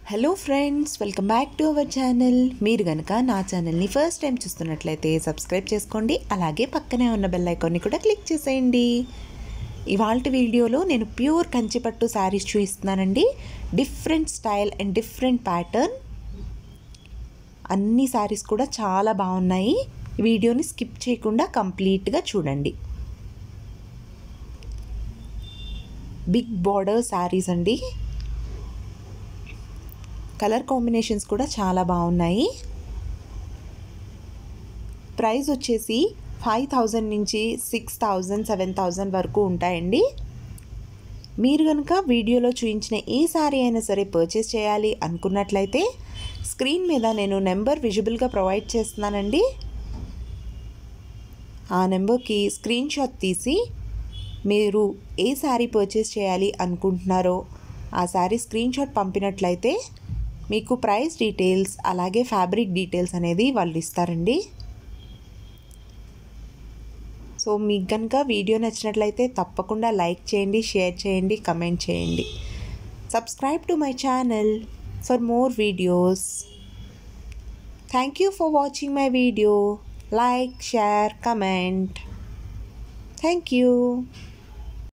hello friends welcome back to our channel మీరు కనుక నా ఛానల్ని ఫస్ట్ టైం చూస్తున్నట్లయితే సబ్స్క్రైబ్ చేసుకోండి అలాగే పక్కనే ఉన్న బెల్ ఐకాన్ని కూడా క్లిక్ చేసేయండి ఇవాళ వీడియోలో నేను ప్యూర్ కంచిపట్టు శారీస్ చూపిస్తున్నానండి different style and different pattern అన్ని శారీస్ కూడా చాలా బాగున్నాయి ఈ వీడియోని స్కిప్ చేయకుండా కంప్లీట్గా చూడండి బిగ్ బార్డర్ శారీస్ అండి కలర్ కాంబినేషన్స్ కూడా చాలా బాగున్నాయి ప్రైస్ వచ్చేసి ఫైవ్ థౌజండ్ నుంచి సిక్స్ థౌజండ్ సెవెన్ థౌజండ్ వరకు ఉంటాయండి మీరు కనుక వీడియోలో చూపించిన ఏ శారీ అయినా సరే పర్చేస్ చేయాలి అనుకున్నట్లయితే స్క్రీన్ మీద నేను నెంబర్ విజిబుల్గా ప్రొవైడ్ చేస్తున్నానండి ఆ నెంబర్కి స్క్రీన్ షాట్ తీసి మీరు ఏ శారీ పర్చేస్ చేయాలి అనుకుంటున్నారో ఆ శారీ స్క్రీన్ షాట్ పంపినట్లయితే మీకు ప్రైస్ డీటెయిల్స్ అలాగే ఫ్యాబ్రిక్ డీటెయిల్స్ అనేది వాళ్ళు ఇస్తారండి సో మీకు కనుక వీడియో నచ్చినట్లయితే తప్పకుండా లైక్ చేయండి షేర్ చేయండి కమెంట్ చేయండి subscribe to my channel for more videos thank you for watching my video like share comment thank you